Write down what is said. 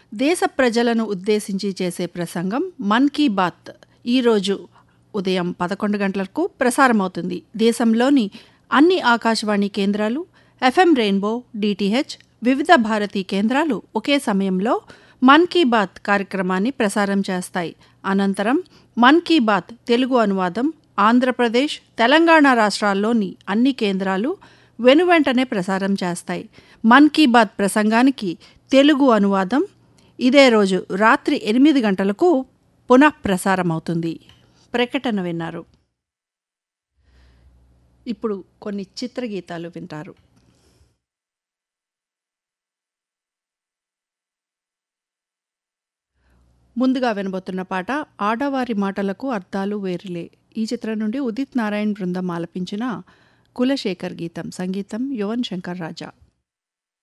దేశ ప్రజలను ఉద్దేశించి చేసే ప్రసంగం మన్ కీ బాత్ ఈరోజు ఉదయం పదకొండు గంటలకు ప్రసారమవుతుంది దేశంలోని అన్ని ఆకాశవాణి కేంద్రాలు ఎఫ్ఎం రెయిన్బో డిటిహెచ్ వివిధ భారతీ కేంద్రాలు ఒకే సమయంలో మన్ కీ బాత్ కార్యక్రమాన్ని ప్రసారం చేస్తాయి అనంతరం మన్ కీ బాత్ తెలుగు అనువాదం ఆంధ్రప్రదేశ్ తెలంగాణ రాష్ట్రాల్లోని అన్ని కేంద్రాలు వెనువెంటనే ప్రసారం చేస్తాయి మన్ కీ బాత్ ప్రసంగానికి తెలుగు అనువాదం ఇదే రోజు రాత్రి ఎనిమిది గంటలకు పునః ప్రసారమవుతుంది ప్రకటన విన్నారు ఇప్పుడు కొన్ని చిత్రగీతాలు వింటారు ముందుగా వినబోతున్న పాట ఆడవారి మాటలకు అర్థాలు వేరులే ఈ చిత్రం నుండి ఉదిత్ నారాయణ్ బృందం ఆలపించిన కులశేఖర్ గీతం సంగీతం యువన్ శంకర్ రాజా